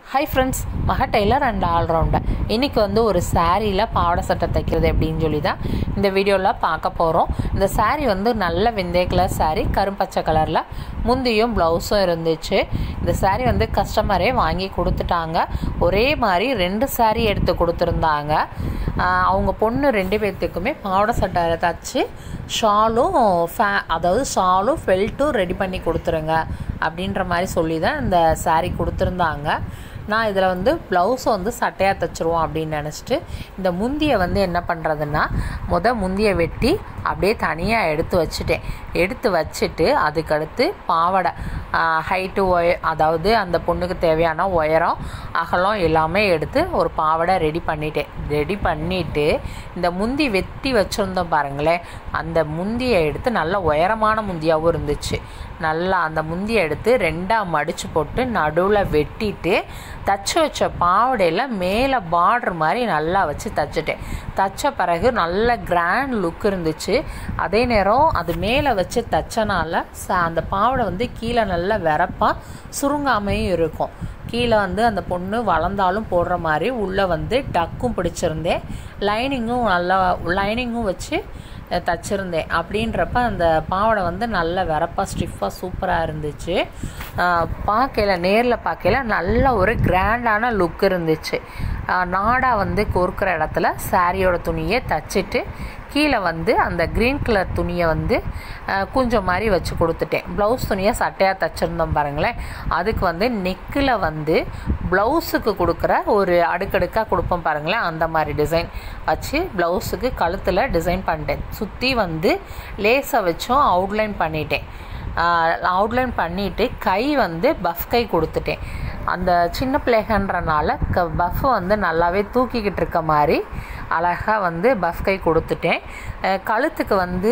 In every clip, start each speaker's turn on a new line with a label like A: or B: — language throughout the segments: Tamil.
A: ஹாய் ஃப்ரெண்ட்ஸ் மக டெய்லர் அண்ட் ஆல்ரவுண்டர் இன்றைக்கி வந்து ஒரு சாரியில் பாவாடை சட்டை தைக்கிறது அப்படின்னு சொல்லி தான் இந்த வீடியோவில் பார்க்க போகிறோம் இந்த saree வந்து நல்ல வெந்தய கலர் saree கரும்பச்சை கலரில் முந்தியும் ப்ளவுஸும் இருந்துச்சு இந்த saree வந்து கஸ்டமரே வாங்கி கொடுத்துட்டாங்க ஒரே மாதிரி ரெண்டு saree எடுத்து கொடுத்துருந்தாங்க ஆஹ் அவங்க பொண்ணு ரெண்டு பேர்த்துக்குமே பாவாடை சட்டை தச்சு ஷாலும் ஃபே அதாவது ஷாலும் ஃபெல்ட்டும் ரெடி பண்ணி கொடுத்துருங்க அப்படின்ற மாதிரி சொல்லி தான் இந்த saree கொடுத்துருந்தாங்க நான் இதில் வந்து ப்ளவுஸை வந்து சட்டையாக தைச்சிருவோம் அப்படின்னு நினச்சிட்டு இந்த முந்தியை வந்து என்ன பண்ணுறதுன்னா முத முந்தியை வெட்டி அப்படியே தனியாக எடுத்து வச்சுட்டேன் எடுத்து வச்சுட்டு அதுக்கடுத்து பாவாடை ஹைட்டு ஒய அதாவது அந்த பொண்ணுக்கு தேவையான உயரம் அகலம் எல்லாமே எடுத்து ஒரு பாவாடை ரெடி பண்ணிட்டேன் ரெடி பண்ணிவிட்டு இந்த முந்தி வெட்டி வச்சுருந்தோம் பாருங்களேன் அந்த முந்தியை எடுத்து நல்ல உயரமான முந்தியாகவும் இருந்துச்சு நல்லா அந்த முந்தியை எடுத்து ரெண்டாக மடித்து போட்டு நடுவில் வெட்டிட்டு தச்சு வச்ச பாவடையில் மேலே பார்டர் மாதிரி நல்லா வச்சு தச்சுட்டேன் தச்ச பிறகு நல்ல கிராண்ட் லுக் இருந்துச்சு அதே நேரம் அது மேலே வச்சு தச்சனால ச அந்த பாவடை வந்து கீழே நல்லா வெறப்பாக சுருங்காமையும் இருக்கும் கீழே வந்து அந்த பொண்ணு வளர்ந்தாலும் போடுற மாதிரி உள்ளே வந்து டக்கும் பிடிச்சிருந்தேன் லைனிங்கும் நல்லா லைனிங்கும் வச்சு அஹ், தச்சிருந்தேன் அப்படின்றப்ப அந்த பாவாடை வந்து நல்ல வெறப்பாக ஸ்டிஃபாக சூப்பராக இருந்துச்சு அஹ், பார்க்கையில நேரில் பார்க்கையில நல்ல ஒரு கிராண்டான லுக் இருந்துச்சு அஹ், நாடா வந்து கொறுக்கிற இடத்துல சாரியோட துணியை தச்சுட்டு கீழே வந்து அந்த க்ரீன் கலர் துணியை வந்து அஹ், குஞ்சம் மாதிரி வச்சு கொடுத்துட்டேன் ப்ளவுஸ் துணியை சட்டையாக தச்சுருந்தோம் பாருங்களேன் அதுக்கு வந்து நெக்கில் வந்து ப்ளவுஸுக்கு கொடுக்குற ஒரு அடுக்கடுக்காக கொடுப்போம் பாருங்களேன் அந்த மாதிரி டிசைன் வச்சு ப்ளவுஸுக்கு கழுத்தில் டிசைன் பண்ணிட்டேன் சுற்றி வந்து லேஸை வச்சும் அவுட்லைன் பண்ணிட்டேன் அவுட்லைன் பண்ணிவிட்டு கை வந்து பஃப் கை கொடுத்துட்டேன் அந்த சின்ன பிள்ளைகன்றனால க பஃப் வந்து நல்லாவே தூக்கிக்கிட்டு இருக்க மாதிரி அழகாக வந்து பஃப் கை கொடுத்துட்டேன் அஹ் கழுத்துக்கு வந்து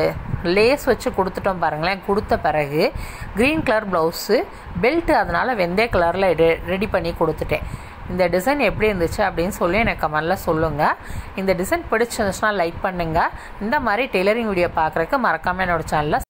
A: லேஸ் வச்சு கொடுத்துட்டோம் பாருங்களேன் கொடுத்த பிறகு க்ரீன் கலர் ப்ளவுஸு பெல்ட்டு அதனால் வெந்தய கலரில் ரெடி பண்ணி கொடுத்துட்டேன் இந்த டிசைன் எப்படி இருந்துச்சு அப்படின்னு சொல்லி எனக்கு கமெண்டில் சொல்லுங்கள் இந்த டிசைன் பிடிச்சிருந்துச்சுன்னா லைக் பண்ணுங்கள் இந்த மாதிரி டெய்லரிங் வீடியோ பார்க்குறதுக்கு மறக்காமல் என்னோட சேனலை